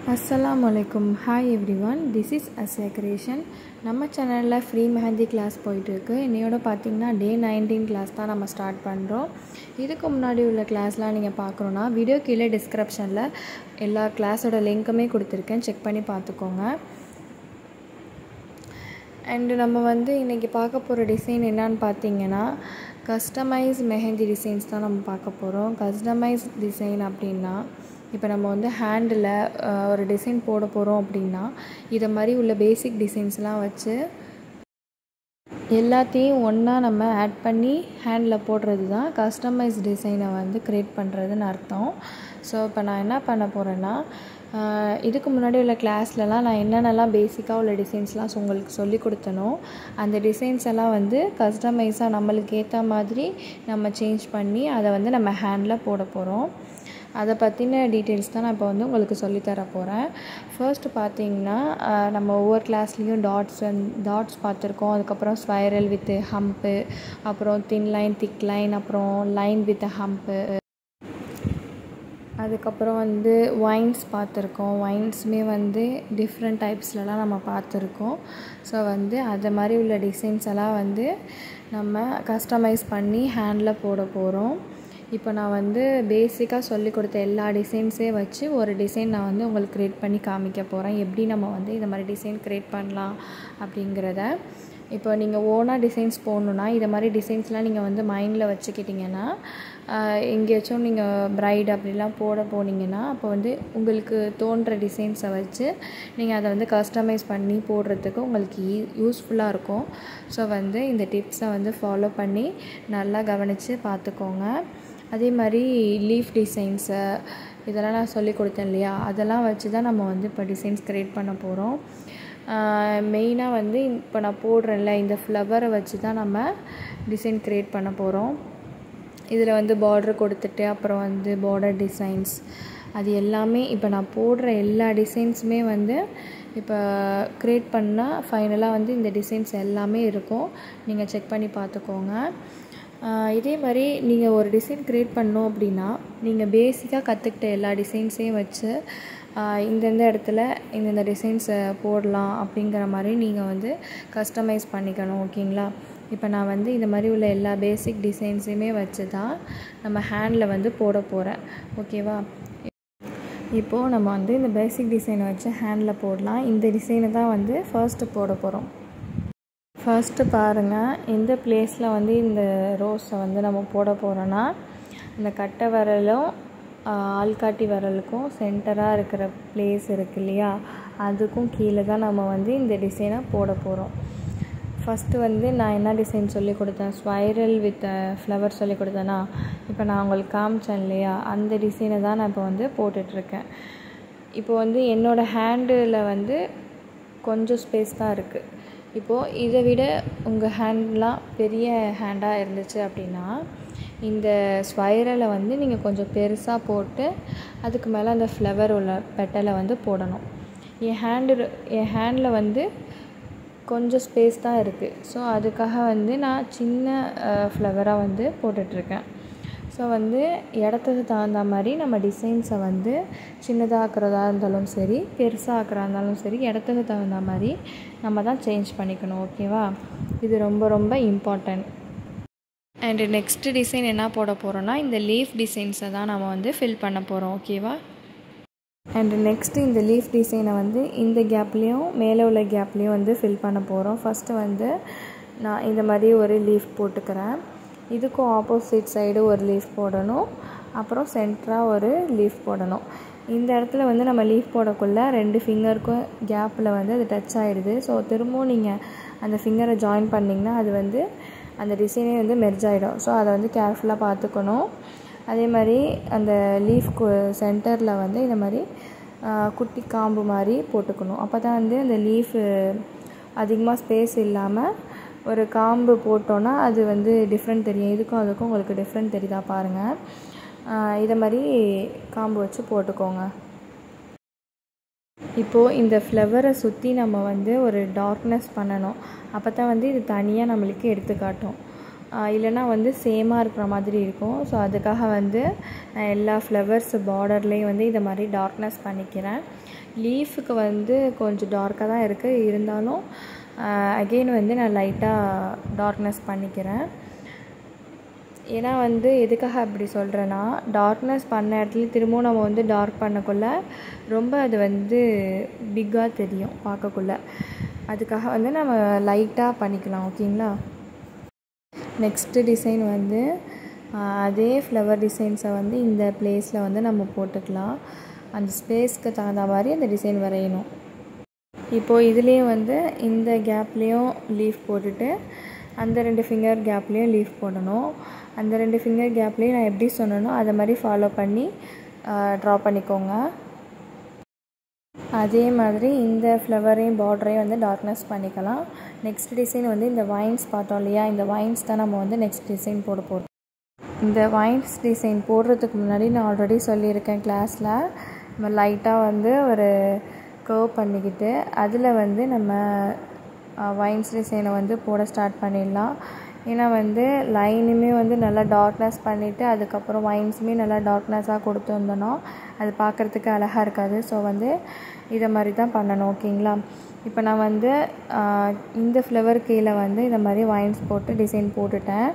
அஸ்ஸலாமு அலைக்கும் hi everyone this is Asya creation நம்ம சேனலில் ஃப்ரீ மெஹந்தி கிளாஸ் போயிட்டுருக்கு இன்னையோட பார்த்தீங்கன்னா டே நைன்டீன் கிளாஸ் தான் நம்ம ஸ்டார்ட் பண்ணுறோம் இதுக்கு முன்னாடி உள்ள கிளாஸ்லாம் நீங்கள் பார்க்கணுன்னா வீடியோ கீழே டிஸ்கிரிப்ஷனில் எல்லா கிளாஸோட லிங்க்குமே கொடுத்துருக்கேன் செக் பண்ணி பார்த்துக்கோங்க அண்டு நம்ம வந்து இன்றைக்கி பார்க்க போகிற டிசைன் என்னன்னு பார்த்தீங்கன்னா கஸ்டமைஸ் மெஹந்தி டிசைன்ஸ் தான் நம்ம பார்க்க போகிறோம் கஸ்டமைஸ் டிசைன் அப்படின்னா இப்போ நம்ம வந்து ஹேண்டில் ஒரு டிசைன் போட போகிறோம் அப்படின்னா இதை மாதிரி உள்ள பேசிக் டிசைன்ஸ்லாம் வச்சு எல்லாத்தையும் ஒன்றா நம்ம ஆட் பண்ணி ஹேண்டில் போடுறது தான் கஸ்டமைஸ் டிசைனை வந்து க்ரியேட் பண்ணுறதுன்னு அர்த்தம் ஸோ இப்போ நான் என்ன பண்ண போகிறேன்னா இதுக்கு முன்னாடி உள்ள கிளாஸ்லலாம் நான் என்னென்னலாம் பேசிக்காக உள்ள டிசைன்ஸ்லாம் உங்களுக்கு சொல்லி கொடுத்தனோ அந்த டிசைன்ஸ் எல்லாம் வந்து கஸ்டமைஸாக நம்மளுக்கு ஏற்ற மாதிரி நம்ம சேஞ்ச் பண்ணி அதை வந்து நம்ம ஹேண்டில் போட போகிறோம் அதை பற்றின டீட்டெயில்ஸ் தான் நான் இப்போ வந்து உங்களுக்கு சொல்லித்தர போகிறேன் ஃபர்ஸ்ட் பார்த்தீங்கன்னா நம்ம ஒவ்வொரு கிளாஸ்லேயும் டாட்ஸ் டாட்ஸ் பார்த்துருக்கோம் அதுக்கப்புறம் ஸ்வைரல் வித் ஹம்ப்பு அப்புறம் தின் லைன் திக் லைன் அப்புறம் லைன் வித் ஹம்ப்பு அதுக்கப்புறம் வந்து ஒயின்ஸ் பார்த்துருக்கோம் ஒயின்ஸுமே வந்து டிஃப்ரெண்ட் டைப்ஸ்லலாம் நம்ம பார்த்துருக்கோம் ஸோ வந்து அது மாதிரி உள்ள டிசைன்ஸ் எல்லாம் வந்து நம்ம கஸ்டமைஸ் பண்ணி ஹேண்டில் போட போகிறோம் இப்போ நான் வந்து பேசிக்காக சொல்லி கொடுத்த எல்லா டிசைன்ஸே வச்சு ஒரு டிசைன் நான் வந்து உங்களுக்கு க்ரியேட் பண்ணி காமிக்க போகிறேன் எப்படி நம்ம வந்து இந்த மாதிரி டிசைன் க்ரியேட் பண்ணலாம் அப்படிங்கிறத இப்போ நீங்கள் ஓனாக டிசைன்ஸ் போடணுன்னா இதை மாதிரி டிசைன்ஸ்லாம் நீங்கள் வந்து மைண்டில் வச்சுக்கிட்டிங்கன்னா எங்கேயாச்சும் நீங்கள் ப்ரைட் அப்படிலாம் போட போனீங்கன்னா அப்போ வந்து உங்களுக்கு தோன்ற டிசைன்ஸை வச்சு நீங்கள் அதை வந்து கஸ்டமைஸ் பண்ணி போடுறதுக்கு உங்களுக்கு ஈ யூஸ்ஃபுல்லாக இருக்கும் ஸோ வந்து இந்த டிப்ஸை வந்து ஃபாலோ பண்ணி நல்லா கவனித்து பார்த்துக்கோங்க அதே மாதிரி லீஃப் டிசைன்ஸு இதெல்லாம் நான் சொல்லி கொடுத்தேன் இல்லையா அதெல்லாம் வச்சு தான் நம்ம வந்து இப்போ டிசைன்ஸ் க்ரியேட் பண்ண போகிறோம் மெயினாக வந்து இப்போ நான் போடுறேன்ல இந்த ஃப்ளவரை வச்சு தான் நம்ம டிசைன் க்ரியேட் பண்ண போகிறோம் இதில் வந்து பார்டர் கொடுத்துட்டு அப்புறம் வந்து பார்டர் டிசைன்ஸ் அது எல்லாமே இப்போ நான் போடுற எல்லா டிசைன்ஸுமே வந்து இப்போ க்ரியேட் பண்ணால் ஃபைனலாக வந்து இந்த டிசைன்ஸ் எல்லாமே இருக்கும் நீங்கள் செக் பண்ணி பார்த்துக்கோங்க இதே மாதிரி நீங்கள் ஒரு டிசைன் க்ரியேட் பண்ணோம் அப்படின்னா நீங்கள் பேசிக்காக கற்றுக்கிட்ட எல்லா டிசைன்ஸையும் வச்சு இந்தந்த இடத்துல இந்தந்த டிசைன்ஸை போடலாம் அப்படிங்கிற மாதிரி நீங்கள் வந்து கஸ்டமைஸ் பண்ணிக்கணும் ஓகேங்களா இப்போ நான் வந்து இந்த மாதிரி உள்ள எல்லா பேசிக் டிசைன்ஸையுமே வச்சு தான் நம்ம ஹேண்டில் வந்து போட போகிறேன் ஓகேவா இப்போது நம்ம வந்து இந்த பேசிக் டிசைனை வச்சு ஹேண்டில் போடலாம் இந்த டிசைனை தான் வந்து ஃபர்ஸ்ட்டு போட போகிறோம் ஃபர்ஸ்ட்டு பாருங்கள் எந்த பிளேஸில் வந்து இந்த ரோஸை வந்து நம்ம போட போகிறோன்னா இந்த கட்டை விரலும் ஆள்காட்டி விரலுக்கும் சென்டராக இருக்கிற பிளேஸ் இருக்கு இல்லையா அதுக்கும் கீழே தான் நம்ம வந்து இந்த டிசைனை போட போகிறோம் ஃபஸ்ட்டு வந்து நான் என்ன டிசைன் சொல்லி கொடுத்தேன் ஸ்வைரல் வித் ஃப்ளவர் சொல்லி கொடுத்தேன்னா இப்போ நான் உங்களுக்கு காமிச்சேன் இல்லையா அந்த டிசைனை தான் நான் இப்போ வந்து போட்டுட்ருக்கேன் இப்போ வந்து என்னோடய ஹேண்டில் வந்து கொஞ்சம் ஸ்பேஸ் தான் இருக்குது இப்போது இதை விட உங்கள் ஹேண்ட்லாம் பெரிய ஹேண்டாக இருந்துச்சு அப்படின்னா இந்த ஸ்வைரலை வந்து நீங்கள் கொஞ்சம் பெருசாக போட்டு அதுக்கு மேலே அந்த ஃப்ளவர் உள்ள பெட்டலை வந்து போடணும் என் ஹேண்டு என் ஹேண்டில் வந்து கொஞ்சம் ஸ்பேஸ் தான் இருக்குது ஸோ அதுக்காக வந்து நான் சின்ன ஃப்ளவராக வந்து போட்டுட்ருக்கேன் ஸோ வந்து இடத்துக்கு தகுந்த மாதிரி நம்ம டிசைன்ஸை வந்து சின்னதாக ஆக்கிறதா இருந்தாலும் சரி பெருசாக ஆக்கிறதா இருந்தாலும் சரி இடத்துக்கு தகுந்த மாதிரி நம்ம தான் சேஞ்ச் பண்ணிக்கணும் ஓகேவா இது ரொம்ப ரொம்ப இம்பார்ட்டண்ட் அண்டு நெக்ஸ்ட்டு டிசைன் என்ன போட போகிறோன்னா இந்த லீஃப் டிசைன்ஸை தான் நம்ம வந்து ஃபில் பண்ண போகிறோம் ஓகேவா அண்டு நெக்ஸ்ட்டு இந்த லீஃப் டிசைனை வந்து இந்த கேப்லேயும் மேலே உள்ள கேப்லேயும் வந்து ஃபில் பண்ண போகிறோம் ஃபஸ்ட்டு வந்து நான் இந்த மாதிரி ஒரு லீஃப் போட்டுக்கிறேன் இதுக்கும் ஆப்போசிட் சைடு ஒரு லீஃப் போடணும் அப்புறம் சென்டராக ஒரு லீஃப் போடணும் இந்த இடத்துல வந்து நம்ம லீஃப் போடக்குள்ள ரெண்டு ஃபிங்கருக்கும் கேப்பில் வந்து அது டச் ஆகிடுது ஸோ திரும்பவும் நீங்கள் அந்த ஃபிங்கரை ஜாயின் பண்ணிங்கன்னா அது வந்து அந்த டிசைனே வந்து மெர்ஜ் ஆகிடும் ஸோ அதை வந்து கேர்ஃபுல்லாக பார்த்துக்கணும் அதே மாதிரி அந்த லீஃப்க்கு சென்டரில் வந்து இந்த மாதிரி குட்டி காம்பு மாதிரி போட்டுக்கணும் அப்போ தான் வந்து அந்த லீஃபு அதிகமாக ஸ்பேஸ் இல்லாமல் ஒரு காம்பு போட்டோன்னா அது வந்து டிஃப்ரெண்ட் தெரியும் இதுக்கும் அதுக்கும் உங்களுக்கு டிஃப்ரெண்ட் தெரியுதா பாருங்கள் இதை மாதிரி காம்பு வச்சு போட்டுக்கோங்க இப்போது இந்த ஃப்ளவரை சுற்றி நம்ம வந்து ஒரு டார்க்னஸ் பண்ணணும் அப்போ தான் வந்து இது தனியாக நம்மளுக்கு எடுத்துக்காட்டும் இல்லைனா வந்து சேமாக இருக்கிற மாதிரி இருக்கும் ஸோ அதுக்காக வந்து நான் எல்லா ஃப்ளவர்ஸ் பார்டர்லேயும் வந்து இதை மாதிரி டார்க்னஸ் பண்ணிக்கிறேன் லீஃபுக்கு வந்து கொஞ்சம் டார்க்காக தான் இருக்குது இருந்தாலும் அகெயின் வந்து நான் லைட்டாக டார்க்னஸ் பண்ணிக்கிறேன் ஏன்னா வந்து எதுக்காக அப்படி சொல்கிறேன்னா டார்க்னஸ் பண்ண இடத்துல திரும்பவும் நம்ம வந்து டார்க் பண்ணக்குள்ள ரொம்ப அது வந்து பிக்காக தெரியும் பார்க்கக்குள்ள அதுக்காக வந்து நம்ம லைட்டாக பண்ணிக்கலாம் ஓகேங்களா நெக்ஸ்ட்டு டிசைன் வந்து அதே ஃப்ளவர் டிசைன்ஸை வந்து இந்த பிளேஸில் வந்து நம்ம போட்டுக்கலாம் அந்த ஸ்பேஸ்க்கு தகுந்த மாதிரி அந்த டிசைன் வரையணும் இப்போது இதுலேயும் வந்து இந்த கேப்லேயும் லீஃப் போட்டுட்டு அந்த ரெண்டு ஃபிங்கர் கேப்லேயும் லீஃப் போடணும் அந்த ரெண்டு ஃபிங்கர் கேப்லேயும் நான் எப்படி சொன்னனோ அதை மாதிரி ஃபாலோ பண்ணி ட்ரா பண்ணிக்கோங்க அதே மாதிரி இந்த ஃப்ளவரையும் பார்டரையும் வந்து டார்க்னஸ் பண்ணிக்கலாம் நெக்ஸ்ட் டிசைன் வந்து இந்த வைன்ஸ் பார்த்தோம் இல்லையா இந்த வைன்ஸ் தான் நம்ம வந்து நெக்ஸ்ட் டிசைன் போட போகிறோம் இந்த வைன்ஸ் டிசைன் போடுறதுக்கு முன்னாடி நான் ஆல்ரெடி சொல்லியிருக்கேன் கிளாஸில் நம்ம லைட்டாக வந்து ஒரு கர்வ் பண்ணிக்கிட்டு அதில் வந்து நம்ம வைன்ஸ் டிசைனை வந்து போட ஸ்டார்ட் பண்ணிடலாம் ஏன்னா வந்து லைனுமே வந்து நல்லா டார்க்னஸ் பண்ணிவிட்டு அதுக்கப்புறம் வைன்ஸுமே நல்லா டார்க்னஸாக கொடுத்துருந்தோன்னா அது பார்க்குறதுக்கு அழகாக இருக்காது ஸோ வந்து இதை மாதிரி தான் பண்ணணும் ஓகேங்களா இப்போ நான் வந்து இந்த ஃப்ளவர் கீழே வந்து இந்த மாதிரி வைன்ஸ் போட்டு டிசைன் போட்டுட்டேன்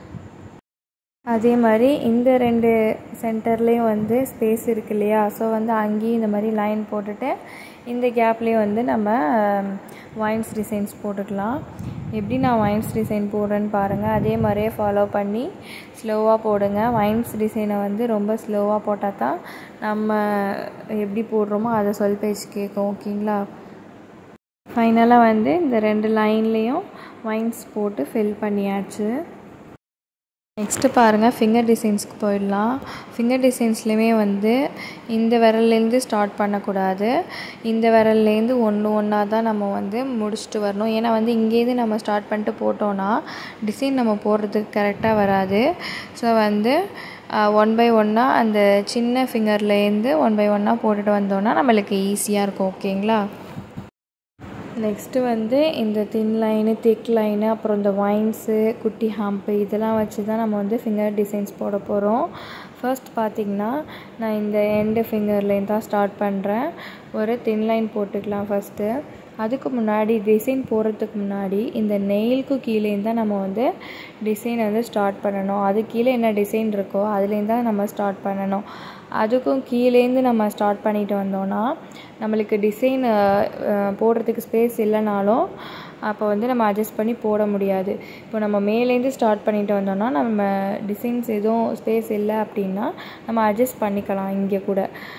அதே மாதிரி இந்த ரெண்டு சென்டர்லேயும் வந்து ஸ்பேஸ் இருக்கு இல்லையா ஸோ வந்து அங்கேயும் இந்த மாதிரி லைன் போட்டுட்டு இந்த கேப்லேயும் வந்து நம்ம வைன்ஸ் டிசைன்ஸ் போட்டுக்கலாம் எப்படி நான் வைன்ஸ் டிசைன் போடுறேன்னு பாருங்கள் அதே மாதிரியே ஃபாலோ பண்ணி ஸ்லோவாக போடுங்க வைன்ஸ் டிசைனை வந்து ரொம்ப ஸ்லோவாக போட்டால் தான் நம்ம எப்படி போடுறோமோ அதை சொல் பேச்சு கேட்கும் ஓகேங்களா ஃபைனலாக வந்து இந்த ரெண்டு லைன்லேயும் வைன்ஸ் போட்டு ஃபில் பண்ணியாச்சு நெக்ஸ்ட்டு பாருங்கள் ஃபிங்கர் டிசைன்ஸ்க்கு போயிடலாம் ஃபிங்கர் டிசைன்ஸ்லேயுமே வந்து இந்த விரல்லேருந்து ஸ்டார்ட் பண்ணக்கூடாது இந்த விரல்லேருந்து ஒன்று ஒன்றா தான் நம்ம வந்து முடிச்சுட்டு வரணும் ஏன்னா வந்து இங்கேருந்து நம்ம ஸ்டார்ட் பண்ணிட்டு போட்டோன்னா டிசைன் நம்ம போடுறதுக்கு கரெக்டாக வராது ஸோ வந்து ஒன் பை ஒன்னாக அந்த சின்ன ஃபிங்கர்லேருந்து ஒன் பை ஒன்னாக போட்டுட்டு வந்தோன்னா நம்மளுக்கு ஈஸியாக இருக்கும் ஓகேங்களா நெக்ஸ்ட்டு வந்து இந்த தின் லைனு திக் லைனு அப்புறம் இந்த வைன்ஸு குட்டி ஹாம்பு இதெல்லாம் வச்சு தான் நம்ம வந்து ஃபிங்கர் டிசைன்ஸ் போட போகிறோம் ஃபர்ஸ்ட் பார்த்திங்கன்னா நான் இந்த எண்டு ஃபிங்கர்லேருந்து தான் ஸ்டார்ட் பண்ணுறேன் ஒரு தின் லைன் போட்டுக்கலாம் ஃபஸ்ட்டு அதுக்கு முன்னாடி டிசைன் போடுறதுக்கு முன்னாடி இந்த நெயிலுக்கு கீழேருந்து தான் நம்ம வந்து டிசைன் வந்து ஸ்டார்ட் பண்ணணும் அது கீழே என்ன டிசைன் இருக்கோ அதுலேருந்து தான் நம்ம ஸ்டார்ட் பண்ணணும் அதுக்கும் கீழேருந்து நம்ம ஸ்டார்ட் பண்ணிட்டு வந்தோன்னா நம்மளுக்கு டிசைன் போடுறதுக்கு ஸ்பேஸ் இல்லைனாலும் அப்போ வந்து நம்ம அட்ஜஸ்ட் பண்ணி போட முடியாது இப்போ நம்ம மேலேருந்து ஸ்டார்ட் பண்ணிட்டு வந்தோம்னா நம்ம டிசைன்ஸ் எதுவும் ஸ்பேஸ் இல்லை அப்படின்னா நம்ம அட்ஜஸ்ட் பண்ணிக்கலாம் இங்கே கூட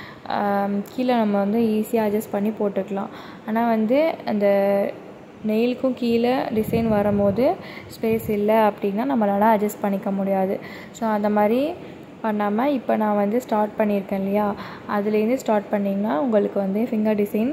கீழே நம்ம வந்து ஈஸியாக அட்ஜஸ்ட் பண்ணி போட்டுக்கலாம் ஆனால் வந்து அந்த நெயிலுக்கும் கீழே டிசைன் வரும்போது ஸ்பேஸ் இல்லை அப்படின்னா நம்மளால் அட்ஜஸ்ட் பண்ணிக்க முடியாது ஸோ அந்த மாதிரி பண்ணாமல் இப்போ நான் வந்து ஸ்டார்ட் பண்ணியிருக்கேன் இல்லையா அதுலேருந்து ஸ்டார்ட் பண்ணிங்கன்னா உங்களுக்கு வந்து ஃபிங்கர் டிசைன்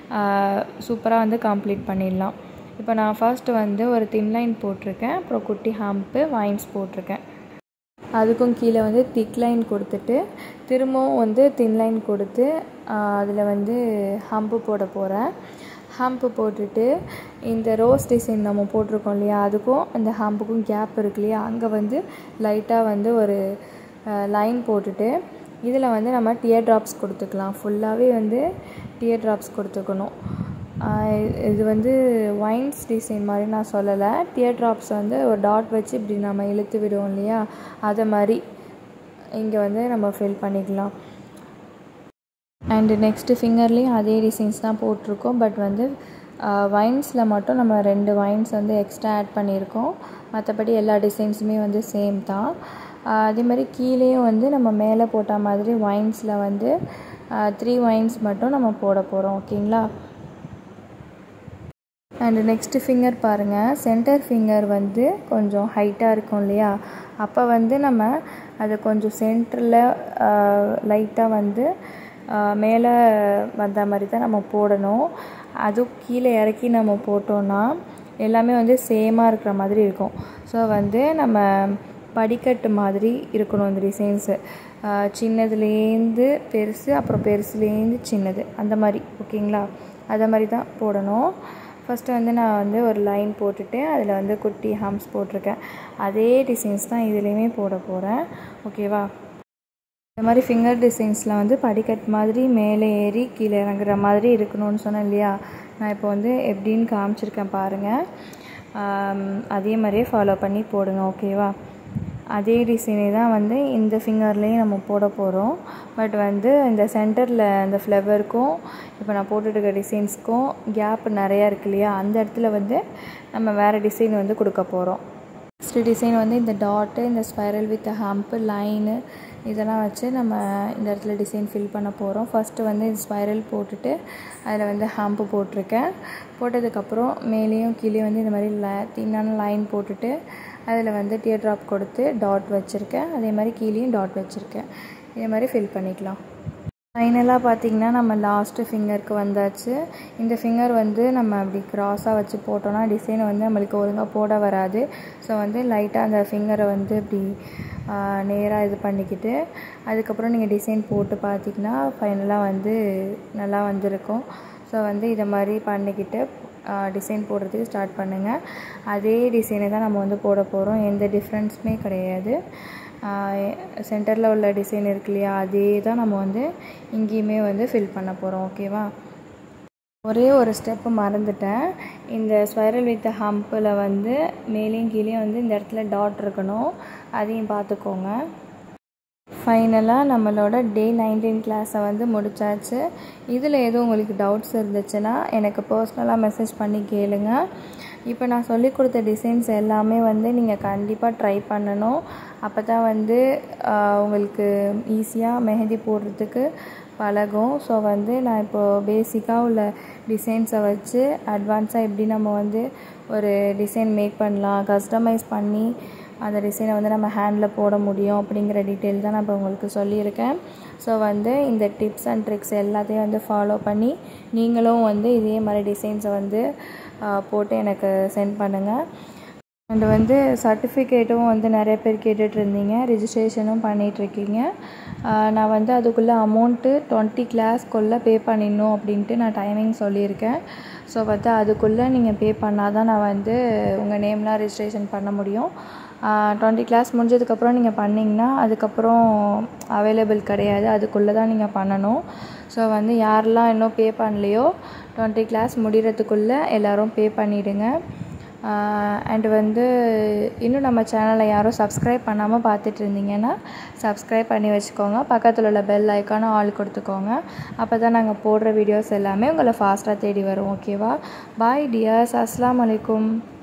சூப்பராக வந்து கம்ப்ளீட் பண்ணிடலாம் இப்போ நான் ஃபர்ஸ்ட்டு வந்து ஒரு தின் லைன் போட்டிருக்கேன் அப்புறம் குட்டி ஹாம்பு வைன்ஸ் போட்டிருக்கேன் அதுக்கும் கீழே வந்து திக் லைன் கொடுத்துட்டு திரும்பவும் வந்து தின் லைன் கொடுத்து அதில் வந்து ஹம்பு போட போகிறேன் ஹம்பு போட்டுட்டு இந்த ரோஸ் டிசைன் நம்ம போட்டிருக்கோம் இல்லையா அதுக்கும் அந்த ஹம்புக்கும் கேப் இருக்கு இல்லையா அங்கே வந்து லைட்டாக வந்து ஒரு லைன் போட்டுட்டு இதில் வந்து நம்ம டியர் ட்ராப்ஸ் கொடுத்துக்கலாம் ஃபுல்லாகவே வந்து டியர் ட்ராப்ஸ் கொடுத்துக்கணும் இது வந்து வைன்ஸ் டிசைன் மாதிரி நான் சொல்லலை டியர் ட்ராப்ஸ் வந்து ஒரு டாட் வச்சு இப்படி நம்ம இழுத்து விடுவோம் இல்லையா அதை மாதிரி இங்கே வந்து நம்ம ஃபில் பண்ணிக்கலாம் அண்டு நெக்ஸ்ட்டு ஃபிங்கர்லேயும் அதே டிசைன்ஸ் தான் போட்டிருக்கோம் பட் வந்து வைன்ஸில் மட்டும் நம்ம ரெண்டு வைன்ஸ் வந்து எக்ஸ்ட்ரா ஆட் பண்ணியிருக்கோம் மற்றபடி எல்லா டிசைன்ஸுமே வந்து சேம் தான் அதே மாதிரி கீழேயும் வந்து நம்ம மேலே போட்ட மாதிரி வைன்ஸில் வந்து த்ரீ வைன்ஸ் மட்டும் நம்ம போட போகிறோம் ஓகேங்களா அண்டு நெக்ஸ்ட்டு ஃபிங்கர் பாருங்கள் சென்டர் ஃபிங்கர் வந்து கொஞ்சம் ஹைட்டாக இருக்கும் இல்லையா அப்போ வந்து நம்ம அதை கொஞ்சம் சென்டரில் லைட்டாக வந்து மேலே வந்த மாதிரி தான் நம்ம போடணும் அதுவும் கீழே இறக்கி நம்ம போட்டோன்னா எல்லாமே வந்து சேமாக இருக்கிற மாதிரி இருக்கும் ஸோ வந்து நம்ம படிக்கட்டு மாதிரி இருக்கணும் இந்த டிசைன்ஸு சின்னதுலேருந்து பெருசு அப்புறம் பெருசுலேருந்து சின்னது அந்த மாதிரி ஓகேங்களா அதை மாதிரி தான் போடணும் ஃபஸ்ட்டு வந்து நான் வந்து ஒரு லைன் போட்டுட்டு அதில் வந்து குட்டி ஹம்ஸ் போட்டிருக்கேன் அதே டிசைன்ஸ் தான் இதுலேயுமே போட போகிறேன் ஓகேவா இந்த மாதிரி ஃபிங்கர் டிசைன்ஸில் வந்து படிக்கட் மாதிரி மேலே ஏறி கீழே இறங்குற மாதிரி இருக்கணும்னு சொன்னேன் இல்லையா நான் இப்போ வந்து எப்படின்னு காமிச்சிருக்கேன் பாருங்கள் அதே மாதிரியே ஃபாலோ பண்ணி போடுங்க ஓகேவா அதே டிசைனே தான் வந்து இந்த ஃபிங்கர்லேயும் நம்ம போட போகிறோம் பட் வந்து இந்த சென்டரில் அந்த ஃப்ளவருக்கும் இப்போ நான் போட்டுருக்க டிசைன்ஸ்க்கும் கேப் நிறையா இருக்கு இல்லையா அந்த இடத்துல வந்து நம்ம வேறு டிசைன் வந்து கொடுக்க போகிறோம் நெக்ஸ்ட் டிசைன் வந்து இந்த டாட்டு இந்த ஸ்பைரல் வித் ஹம்ப்பு லைனு இதெல்லாம் வச்சு நம்ம இந்த இடத்துல டிசைன் ஃபில் பண்ண போகிறோம் ஃபஸ்ட்டு வந்து இந்த ஸ்பைரல் போட்டுட்டு அதில் வந்து ஹம்ப்பு போட்டிருக்கேன் போட்டதுக்கப்புறம் மேலேயும் கீழே வந்து இந்த மாதிரி ல தின்னான லைன் போட்டுட்டு அதில் வந்து டியர் ட்ராப் கொடுத்து டாட் வச்சுருக்கேன் அதே மாதிரி கீழேயும் டாட் வச்சுருக்கேன் இதே மாதிரி ஃபில் பண்ணிக்கலாம் ஃபைனலாக பார்த்திங்கன்னா நம்ம லாஸ்ட்டு ஃபிங்கருக்கு வந்தாச்சு இந்த ஃபிங்கர் வந்து நம்ம அப்படி க்ராஸாக வச்சு போட்டோன்னா டிசைனை வந்து நம்மளுக்கு ஒழுங்காக போட வராது ஸோ வந்து லைட்டாக அந்த ஃபிங்கரை வந்து இப்படி நேராக இது பண்ணிக்கிட்டு அதுக்கப்புறம் நீங்கள் டிசைன் போட்டு பார்த்திங்கன்னா ஃபைனலாக வந்து நல்லா வந்திருக்கும் ஸோ வந்து இதை மாதிரி பண்ணிக்கிட்டு டிசைன் போடுறதுக்கு ஸ்டார்ட் பண்ணுங்கள் அதே டிசைனை தான் நம்ம வந்து போட போகிறோம் எந்த டிஃப்ரென்ஸுமே கிடையாது சென்டரில் உள்ள டிசைன் இருக்கு இல்லையா அதே தான் நம்ம வந்து இங்கேயுமே வந்து ஃபில் பண்ண போகிறோம் ஓகேவா ஒரே ஒரு ஸ்டெப்பு மறந்துட்டேன் இந்த ஸ்பைரல் வித் ஹம்பில் வந்து மேலேயும் கீழேயும் வந்து இந்த இடத்துல டாட் இருக்கணும் அதையும் பார்த்துக்கோங்க ஃபைனலாக நம்மளோட டே நைன்டீன் கிளாஸை வந்து முடித்தாச்சு இதில் எதுவும் உங்களுக்கு டவுட்ஸ் இருந்துச்சுன்னா எனக்கு பர்சனலாக மெசேஜ் பண்ணி கேளுங்க இப்போ நான் சொல்லி கொடுத்த டிசைன்ஸ் எல்லாமே வந்து நீங்கள் கண்டிப்பாக ட்ரை பண்ணணும் அப்போ தான் வந்து உங்களுக்கு ஈஸியாக மெஹந்தி போடுறதுக்கு பழகும் ஸோ வந்து நான் இப்போது பேசிக்காக உள்ள டிசைன்ஸை வச்சு அட்வான்ஸாக எப்படி நம்ம வந்து ஒரு டிசைன் மேக் பண்ணலாம் கஸ்டமைஸ் பண்ணி அந்த டிசைனை வந்து நம்ம ஹேண்டில் போட முடியும் அப்படிங்கிற டீட்டெயில் தான் நான் இப்போ உங்களுக்கு சொல்லியிருக்கேன் ஸோ வந்து இந்த டிப்ஸ் அண்ட் ட்ரிக்ஸ் எல்லாத்தையும் வந்து ஃபாலோ பண்ணி நீங்களும் வந்து இதே மாதிரி டிசைன்ஸை வந்து போட்டு எனக்கு சென்ட் பண்ணுங்கள் அண்ட் வந்து சர்டிஃபிகேட்டும் வந்து நிறைய பேர் கேட்டுட்டு இருந்தீங்க ரிஜிஸ்ட்ரேஷனும் பண்ணிகிட்ருக்கீங்க நான் வந்து அதுக்குள்ளே அமௌண்ட்டு டுவெண்ட்டி கிளாஸ்க்குள்ளே பே பண்ணிடணும் அப்படின்ட்டு நான் டைமிங் சொல்லியிருக்கேன் ஸோ வந்து அதுக்குள்ளே நீங்கள் பே பண்ணால் தான் நான் வந்து உங்கள் நேம்லாம் ரிஜிஸ்ட்ரேஷன் பண்ண முடியும் டுவெண்ட்டி கிளாஸ் முடிஞ்சதுக்கப்புறம் நீங்கள் பண்ணிங்கன்னா அதுக்கப்புறம் அவைலபிள் கிடையாது அதுக்குள்ளே தான் நீங்கள் பண்ணணும் ஸோ வந்து யாரெல்லாம் இன்னும் பே பண்ணலையோ டுவெண்ட்டி கிளாஸ் முடிகிறதுக்குள்ளே எல்லோரும் பே பண்ணிவிடுங்க அண்ட் வந்து இன்னும் நம்ம சேனலை யாரும் சப்ஸ்கிரைப் பண்ணாமல் பார்த்துட்டு இருந்தீங்கன்னா சப்ஸ்கிரைப் பண்ணி வச்சுக்கோங்க பக்கத்தில் உள்ள பெல் ஐக்கானை ஆல் கொடுத்துக்கோங்க அப்போ தான் நாங்கள் போடுற வீடியோஸ் எல்லாமே உங்களை ஃபாஸ்ட்டாக தேடி வரும் ஓகேவா பாய் டியர்ஸ் அஸ்லாம் வலைக்கும்